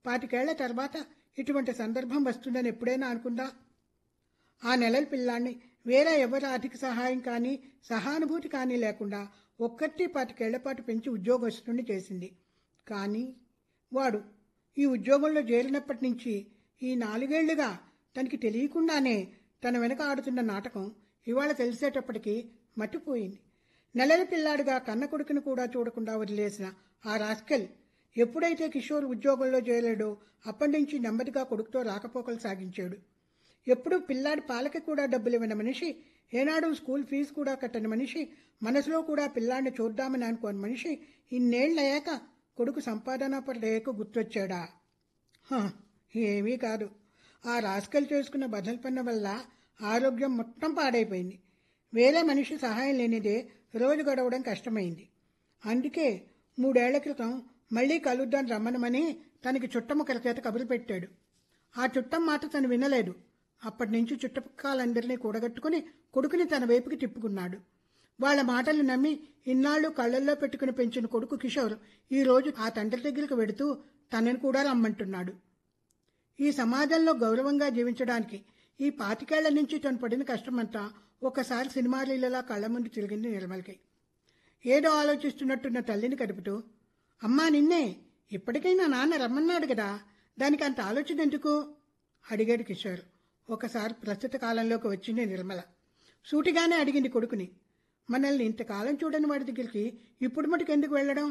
పాతికేళ్ల తర్వాత ఇటువంటి సందర్భం వస్తుందని ఎప్పుడైనా అనుకుందా ఆ నెలల పిల్లాన్ని వేరే ఎవరి ఆర్థిక సహాయం కానీ సహానుభూతి కానీ లేకుండా ఒక్కటి పాతికేళ్ల పాటు పెంచి ఉద్యోగస్తుని చేసింది కానీ వాడు ఈ ఉద్యోగంలో చేరినప్పటి నుంచి ఈ నాలుగేళ్లుగా తనకి తెలియకుండానే తన వెనక ఆడుతున్న నాటకం ఇవాళ తెలిసేటప్పటికీ మట్టిపోయింది నెలల పిల్లాడిగా కన్న కొడుకును కూడా చూడకుండా వదిలేసిన ఆ రాస్కెల్ ఎప్పుడైతే కిషోర్ ఉద్యోగంలో చేరాడో అప్పటి నుంచి నెమ్మదిగా కొడుకుతో రాకపోకలు సాగించాడు ఎప్పుడూ పిల్లాడి పాలకి కూడా డబ్బులు ఇవ్వని మనిషి ఏనాడు స్కూల్ ఫీజు కూడా కట్టని మనిషి మనసులో కూడా పిల్లాడిని చూద్దామని అనుకోని మనిషి ఇన్నేళ్లయ్యాక కొడుకు సంపాదన పడేకు గుర్తొచ్చాడా హ, ఏమీ కాదు ఆ రాస్కల్ చేసుకున్న బదల్ పన్న వల్ల ఆరోగ్యం మొత్తం పాడైపోయింది వేరే మనిషి సహాయం లేనిదే రోజు గడవడం కష్టమైంది అందుకే మూడేళ్ల క్రితం మళ్ళీ కలుద్దాం రమ్మనమని తనకి చుట్టముక్కల చేత కబురు పెట్టాడు ఆ చుట్టం మాట తను వినలేదు అప్పటి నుంచి చుట్టుపక్కలందరినీ కూడగట్టుకుని కొడుకుని తన వైపుకి తిప్పుకున్నాడు వాళ్ళ మాటలు నమ్మి ఇన్నాళ్ళు కళ్ళల్లో పెట్టుకుని పెంచిన కొడుకు కిషోర్ ఈ రోజు ఆ తండ్రి దగ్గరికి వెడుతూ తనని కూడా రమ్మంటున్నాడు ఈ సమాజంలో గౌరవంగా జీవించడానికి ఈ పాతికేళ్ల నుంచి తను పడిన కష్టమంతా ఒకసారి సినిమా లీలలా కళ్ళ ముందు తిరిగింది నిర్మల్కి ఏదో ఆలోచిస్తున్నట్టున్న తల్లిని కదుపుతూ అమ్మా నిన్నే ఇప్పటికైనా నాన్న రమ్మన్నాడు కదా దానికి అంత ఆలోచన ఎందుకు అడిగాడు కిషోర్ ఒకసారి ప్రస్తుత కాలంలోకి వచ్చింది నిర్మల సూటిగానే అడిగింది కొడుకుని మనల్ని ఇంతకాలం చూడని వాడి దగ్గరికి ఇప్పుడు మటుకు ఎందుకు వెళ్ళడం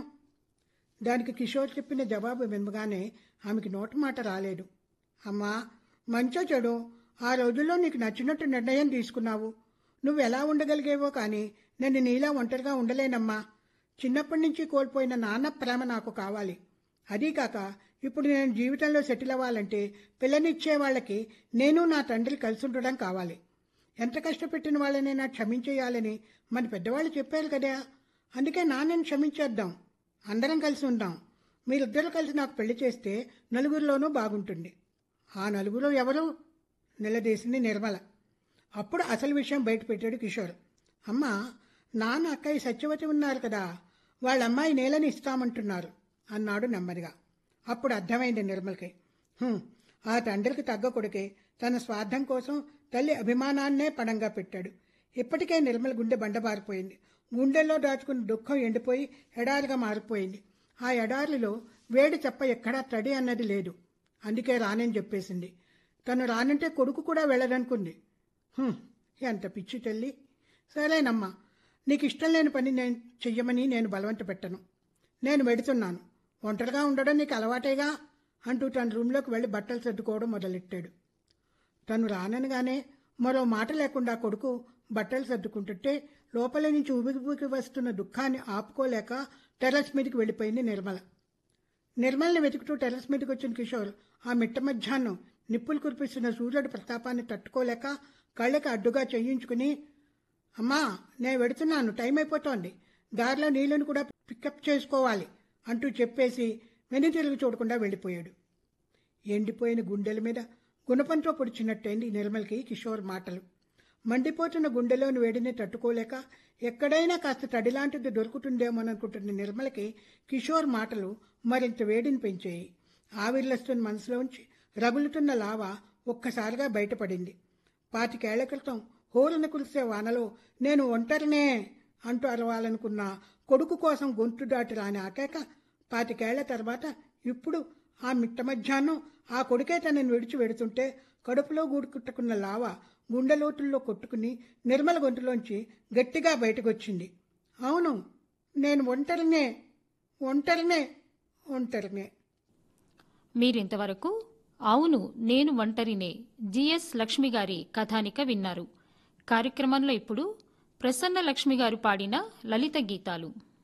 దానికి కిషోర్ చెప్పిన జవాబు వినగానే ఆమెకి నోటి మాట రాలేదు అమ్మా మంచో చెడు ఆ రోజుల్లో నీకు నచ్చినట్టు నిర్ణయం తీసుకున్నావు నువ్వు ఎలా ఉండగలిగేవో కానీ నేను నీలా ఒంటరిగా ఉండలేనమ్మా చిన్నప్పటి నుంచి కోల్పోయిన నాన్న ప్రేమ నాకు కావాలి అదీ కాక ఇప్పుడు నేను జీవితంలో సెటిల్ అవ్వాలంటే పిల్లనిచ్చే వాళ్ళకి నేను నా తండ్రి కలిసి ఉండడం కావాలి ఎంత కష్టపెట్టిన వాళ్ళనైనా క్షమించేయాలని మన పెద్దవాళ్ళు చెప్పారు కదా అందుకే నాన్నని క్షమించేద్దాం అందరం కలిసి ఉందాం మీరిద్దరు కలిసి నాకు పెళ్లి చేస్తే నలుగురిలోనూ బాగుంటుంది ఆ నలుగురు ఎవరు నిలదీసింది నిర్మల అప్పుడు అసలు విషయం బయట పెట్టాడు కిషోర్ అమ్మ నాన్న అక్కయ్య సత్యవతి ఉన్నారు కదా వాళ్ళ అమ్మాయి నేలని ఇస్తామంటున్నారు అన్నాడు నెమ్మదిగా అప్పుడు అర్థమైంది నిర్మల్కి "హుం, ఆ తండ్రికి తగ్గ కొడుకే తన స్వార్థం కోసం తల్లి అభిమానాన్నే పణంగా పెట్టాడు ఇప్పటికే నిర్మల గుండె బండబారిపోయింది గుండెల్లో దాచుకున్న దుఃఖం ఎండిపోయి ఎడారిగా మారిపోయింది ఆ ఎడారిలో వేడి చెప్ప ఎక్కడా తడి అన్నది లేదు అందుకే రానని చెప్పేసింది తను రానంటే కొడుకు కూడా వెళ్ళదనుకుంది "హుం, ఎంత పిచ్చి తల్లి సరేనమ్మా నీకు ఇష్టం లేని పని నేను చెయ్యమని నేను బలవంత పెట్టను నేను వెడుతున్నాను ఒంటరిగా ఉండడం నీకు అలవాటేగా అంటూ తన రూమ్లోకి వెళ్ళి బట్టలు సర్దుకోవడం మొదలెట్టాడు తను రాననగానే మరో మాట లేకుండా కొడుకు బట్టలు సర్దుకుంటుంటే లోపల నుంచి ఉబికి వస్తున్న దుఃఖాన్ని ఆపుకోలేక టెర్రస్ మీదకి వెళ్ళిపోయింది నిర్మల నిర్మల్ని వెతుకుతూ టెర్రస్ మీదకి వచ్చిన కిషోర్ ఆ మిట్ట మధ్యాహ్నం నిప్పులు కురిపిస్తున్న సూర్యుడి ప్రతాపాన్ని తట్టుకోలేక కళ్ళకి అడ్డుగా చేయించుకుని అమ్మా నేను వెడుతున్నాను టైం అయిపోతోంది దారిలో నీళ్ళను కూడా పికప్ చేసుకోవాలి అంటూ చెప్పేసి వెను తిరిగి చూడకుండా వెళ్ళిపోయాడు ఎండిపోయిన గుండెల మీద గుణపంతో పొడిచినట్టయింది నిర్మల్కి కిషోర్ మాటలు మండిపోతున్న గుండెలోని వేడిని తట్టుకోలేక ఎక్కడైనా కాస్త తడిలాంటిది దొరుకుతుందేమోననుకుంటున్న నిర్మలకి కిషోర్ మాటలు మరింత వేడిని పెంచాయి ఆవిర్లస్తున్న మనసులోంచి రగులుతున్న లావ ఒక్కసారిగా బయటపడింది పాతికేళ్ల క్రితం హోరున కురిసే వానలో నేను ఒంటరినే అంటూ అరవాలనుకున్న కొడుకు కోసం గొంతు దాటి రాని ఆకాక పాతికేళ్ల తర్వాత ఇప్పుడు ఆ మిట్ట మధ్యాహ్నం ఆ కొడుకే తనని విడిచి వెడుతుంటే కడుపులో గూడుకుట్టుకున్న లావ గుండెలోతుల్లో కొట్టుకుని నిర్మల గొంతులోంచి గట్టిగా బయటకొచ్చింది అవును నేను ఒంటరినే ఒంటరినే ఒంటరినే మీరింతవరకు అవును నేను ఒంటరినే జిఎస్ లక్ష్మి గారి కథానిక విన్నారు కార్యక్రమంలో ఇప్పుడు ప్రసన్న లక్ష్మి గారు పాడిన లలిత గీతాలు